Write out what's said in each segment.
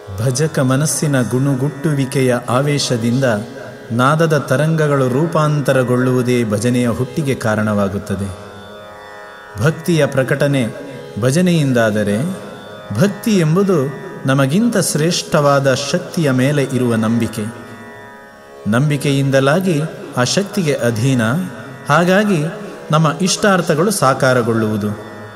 ಭಜಕ ಮನಸ್ಸಿನ ಗುಣುಗುಟ್ಟುವಿಕೆಯ ಆವೇಶದಿಂದ ನಾದದ ತರಂಗಗಳು ರೂಪಾಂತರಗೊಳ್ಳುವುದೇ ಭಜನೆಯ ಹುಟ್ಟಿಗೆ ಕಾರಣವಾಗುತ್ತದೆ ಭಕ್ತಿಯ ಪ್ರಕಟನೆ ಭಜನೆಯಿಂದಾದರೆ ಭಕ್ತಿ ಎಂಬುದು ನಮಗಿಂತ ಶ್ರೇಷ್ಠವಾದ ಶಕ್ತಿಯ ಮೇಲೆ ಇರುವ ನಂಬಿಕೆ ನಂಬಿಕೆಯಿಂದಲಾಗಿ ಆ ಶಕ್ತಿಗೆ ಅಧೀನ ಹಾಗಾಗಿ ನಮ್ಮ ಇಷ್ಟಾರ್ಥಗಳು ಸಾಕಾರಗೊಳ್ಳುವುದು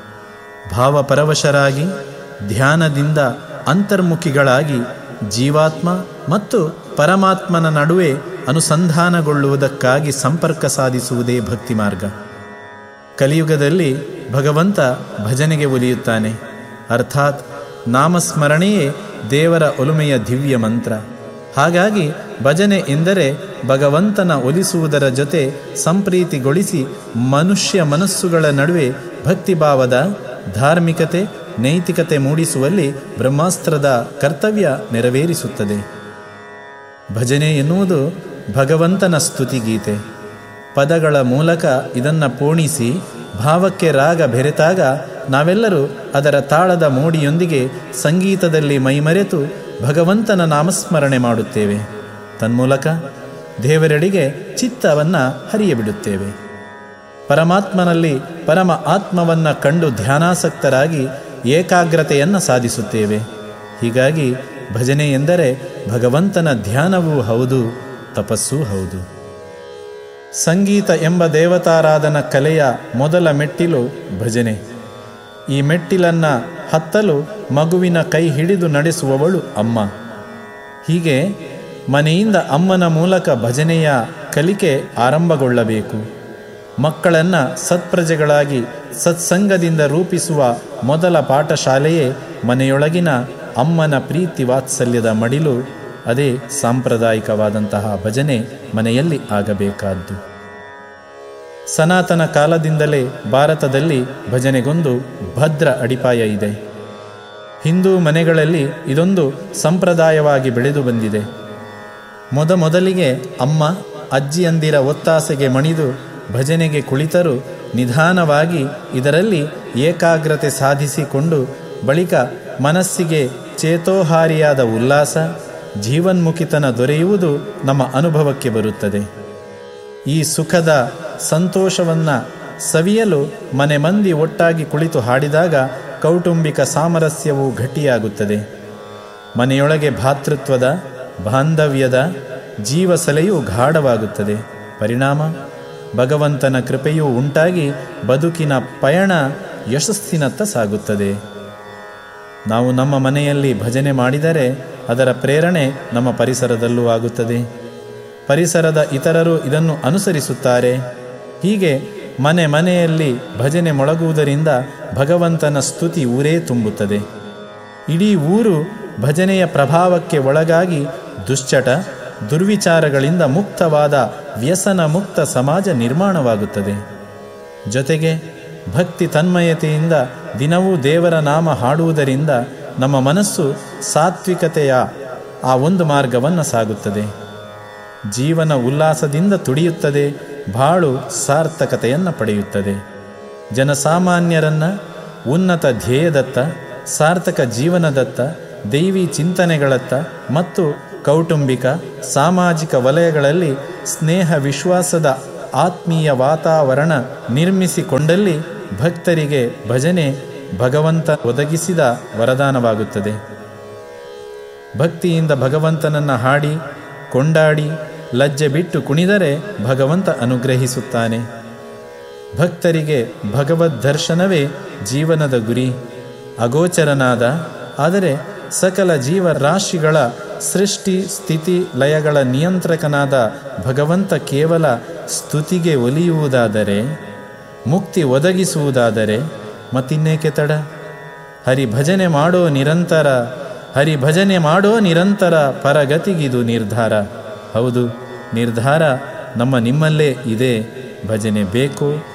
ಭಾವಪರವಶರಾಗಿ ಧ್ಯಾನದಿಂದ ಅಂತರ್ಮುಖಿಗಳಾಗಿ ಜೀವಾತ್ಮ ಮತ್ತು ಪರಮಾತ್ಮನ ನಡುವೆ ಅನುಸಂಧಾನಗೊಳ್ಳುವುದಕ್ಕಾಗಿ ಸಂಪರ್ಕ ಸಾಧಿಸುವುದೇ ಭಕ್ತಿ ಮಾರ್ಗ ಕಲಿಯುಗದಲ್ಲಿ ಭಗವಂತ ಭಜನೆಗೆ ಒಲಿಯುತ್ತಾನೆ ಅರ್ಥಾತ್ ನಾಮಸ್ಮರಣೆಯೇ ದೇವರ ಒಲುಮೆಯ ದಿವ್ಯ ಮಂತ್ರ ಹಾಗಾಗಿ ಭಜನೆ ಎಂದರೆ ಭಗವಂತನ ಒಲಿಸುವುದರ ಜೊತೆ ಸಂಪ್ರೀತಿಗೊಳಿಸಿ ಮನುಷ್ಯ ಮನಸ್ಸುಗಳ ನಡುವೆ ಭಕ್ತಿಭಾವದ ಧಾರ್ಮಿಕತೆ ನೈತಿಕತೆ ಮೂಡಿಸುವಲ್ಲಿ ಬ್ರಹ್ಮಾಸ್ತ್ರದ ಕರ್ತವ್ಯ ನೆರವೇರಿಸುತ್ತದೆ ಭಜನೆ ಎನ್ನುವುದು ಭಗವಂತನ ಸ್ತುತಿಗೀತೆ ಪದಗಳ ಮೂಲಕ ಇದನ್ನು ಪೋಣಿಸಿ ಭಾವಕ್ಕೆ ರಾಗ ಬೆರೆತಾಗ ನಾವೆಲ್ಲರೂ ಅದರ ತಾಳದ ಮೋಡಿಯೊಂದಿಗೆ ಸಂಗೀತದಲ್ಲಿ ಮೈಮರೆತು ಭಗವಂತನ ನಾಮಸ್ಮರಣೆ ಮಾಡುತ್ತೇವೆ ತನ್ಮೂಲಕ ದೇವರೆಡೆಗೆ ಚಿತ್ತವನ್ನು ಹರಿಯಬಿಡುತ್ತೇವೆ ಪರಮಾತ್ಮನಲ್ಲಿ ಪರಮ ಆತ್ಮವನ್ನು ಕಂಡು ಧ್ಯಾನಾಸಕ್ತರಾಗಿ ಏಕಾಗ್ರತೆಯನ್ನು ಸಾಧಿಸುತ್ತೇವೆ ಹೀಗಾಗಿ ಭಜನೆ ಎಂದರೆ ಭಗವಂತನ ಧ್ಯಾನವೂ ಹೌದು ತಪಸ್ಸೂ ಹೌದು ಸಂಗೀತ ಎಂಬ ದೇವತಾರಾಧನ ಕಲೆಯ ಮೊದಲ ಮೆಟ್ಟಿಲು ಭಜನೆ ಈ ಮೆಟ್ಟಿಲನ್ನು ಹತ್ತಲು ಮಗುವಿನ ಕೈ ಹಿಡಿದು ನಡೆಸುವವಳು ಅಮ್ಮ ಹೀಗೆ ಮನೆಯಿಂದ ಅಮ್ಮನ ಮೂಲಕ ಭಜನೆಯ ಕಲಿಕೆ ಆರಂಭಗೊಳ್ಳಬೇಕು ಮಕ್ಕಳನ್ನು ಸತ್ಪ್ರಜೆಗಳಾಗಿ ಸತ್ಸಂಗದಿಂದ ರೂಪಿಸುವ ಮೊದಲ ಪಾಠಶಾಲೆಯೇ ಮನೆಯೊಳಗಿನ ಅಮ್ಮನ ಪ್ರೀತಿ ವಾತ್ಸಲ್ಯದ ಮಡಿಲು ಅದೇ ಸಾಂಪ್ರದಾಯಿಕವಾದಂತಹ ಭಜನೆ ಮನೆಯಲ್ಲಿ ಆಗಬೇಕಾದ್ದು ಸನಾತನ ಕಾಲದಿಂದಲೇ ಭಾರತದಲ್ಲಿ ಭಜನೆಗೊಂದು ಭದ್ರ ಅಡಿಪಾಯ ಇದೆ ಹಿಂದೂ ಮನೆಗಳಲ್ಲಿ ಇದೊಂದು ಸಂಪ್ರದಾಯವಾಗಿ ಬೆಳೆದು ಬಂದಿದೆ ಮೊದಮೊದಲಿಗೆ ಅಮ್ಮ ಅಜ್ಜಿಯಂದಿರ ಒತ್ತಾಸೆಗೆ ಮಣಿದು ಭಜನೆಗೆ ಕುಳಿತರು ನಿಧಾನವಾಗಿ ಇದರಲ್ಲಿ ಏಕಾಗ್ರತೆ ಸಾಧಿಸಿಕೊಂಡು ಬಳಿಕ ಮನಸ್ಸಿಗೆ ಚೇತೋಹಾರಿಯಾದ ಉಲ್ಲಾಸ ಜೀವನ್ಮುಖಿತನ ದೊರೆಯುವುದು ನಮ್ಮ ಅನುಭವಕ್ಕೆ ಬರುತ್ತದೆ ಈ ಸುಖದ ಸಂತೋಷವನ್ನು ಸವಿಯಲು ಮನೆ ಮಂದಿ ಒಟ್ಟಾಗಿ ಕುಳಿತು ಹಾಡಿದಾಗ ಕೌಟುಂಬಿಕ ಸಾಮರಸ್ಯವು ಗಟ್ಟಿಯಾಗುತ್ತದೆ ಮನೆಯೊಳಗೆ ಭಾತೃತ್ವದ ಬಾಂಧವ್ಯದ ಜೀವಸಲೆಯು ಗಾಢವಾಗುತ್ತದೆ ಪರಿಣಾಮ ಭಗವಂತನ ಕೃಪೆಯೂ ಉಂಟಾಗಿ ಬದುಕಿನ ಪಯಣ ಯಶಸ್ಸಿನತ್ತ ಸಾಗುತ್ತದೆ ನಾವು ನಮ್ಮ ಮನೆಯಲ್ಲಿ ಭಜನೆ ಮಾಡಿದರೆ ಅದರ ಪ್ರೇರಣೆ ನಮ್ಮ ಪರಿಸರದಲ್ಲೂ ಆಗುತ್ತದೆ ಪರಿಸರದ ಇತರರು ಇದನ್ನು ಅನುಸರಿಸುತ್ತಾರೆ ಹೀಗೆ ಮನೆ ಮನೆಯಲ್ಲಿ ಭಜನೆ ಮೊಳಗುವುದರಿಂದ ಭಗವಂತನ ಸ್ತುತಿ ಊರೇ ತುಂಬುತ್ತದೆ ಇಡೀ ಊರು ಭಜನೆಯ ಪ್ರಭಾವಕ್ಕೆ ಒಳಗಾಗಿ ದುಶ್ಚಟ ದುರ್ವಿಚಾರಗಳಿಂದ ಮುಕ್ತವಾದ ವ್ಯಸನ ಮುಕ್ತ ಸಮಾಜ ನಿರ್ಮಾಣವಾಗುತ್ತದೆ ಜೊತೆಗೆ ಭಕ್ತಿ ತನ್ಮಯತೆಯಿಂದ ದಿನವೂ ದೇವರ ನಾಮ ಹಾಡುವುದರಿಂದ ನಮ್ಮ ಮನಸ್ಸು ಸಾತ್ವಿಕತೆಯ ಆ ಒಂದು ಮಾರ್ಗವನ್ನು ಸಾಗುತ್ತದೆ ಜೀವನ ಉಲ್ಲಾಸದಿಂದ ತುಡಿಯುತ್ತದೆ ಬಾಳು ಸಾರ್ಥಕತೆಯನ್ನು ಪಡೆಯುತ್ತದೆ ಜನಸಾಮಾನ್ಯರನ್ನು ಉನ್ನತ ಧ್ಯೇಯದತ್ತ ಸಾರ್ಥಕ ಜೀವನದತ್ತ ದೈವಿ ಚಿಂತನೆಗಳತ್ತ ಮತ್ತು ಕೌಟುಂಬಿಕ ಸಾಮಾಜಿಕ ವಲಯಗಳಲ್ಲಿ ಸ್ನೇಹ ವಿಶ್ವಾಸದ ಆತ್ಮೀಯ ವಾತಾವರಣ ನಿರ್ಮಿಸಿಕೊಂಡಲ್ಲಿ ಭಕ್ತರಿಗೆ ಭಜನೆ ಭಗವಂತ ಒದಗಿಸಿದ ವರದಾನವಾಗುತ್ತದೆ ಭಕ್ತಿಯಿಂದ ಭಗವಂತನನ್ನು ಹಾಡಿ ಕೊಂಡಾಡಿ ಲಜ್ಜೆ ಬಿಟ್ಟು ಕುಣಿದರೆ ಭಗವಂತ ಅನುಗ್ರಹಿಸುತ್ತಾನೆ ಭಕ್ತರಿಗೆ ಭಗವದ್ ದರ್ಶನವೇ ಜೀವನದ ಗುರಿ ಅಗೋಚರನಾದ ಆದರೆ ಸಕಲ ಜೀವರಾಶಿಗಳ ಸೃಷ್ಟಿ ಸ್ಥಿತಿ ಲಯಗಳ ನಿಯಂತ್ರಕನಾದ ಭಗವಂತ ಕೇವಲ ಸ್ತುತಿಗೆ ಒಲಿಯುವುದಾದರೆ ಮುಕ್ತಿ ಒದಗಿಸುವುದಾದರೆ ಮತ್ತಿನ್ನೇಕೆ ತಡ ಹರಿಭಜನೆ ಮಾಡೋ ನಿರಂತರ ಹರಿಭಜನೆ ಮಾಡೋ ನಿರಂತರ ಪರಗತಿಗಿದು ನಿರ್ಧಾರ ಹೌದು ನಿರ್ಧಾರ ನಮ್ಮ ನಿಮ್ಮಲ್ಲೇ ಇದೆ ಭಜನೆ ಬೇಕು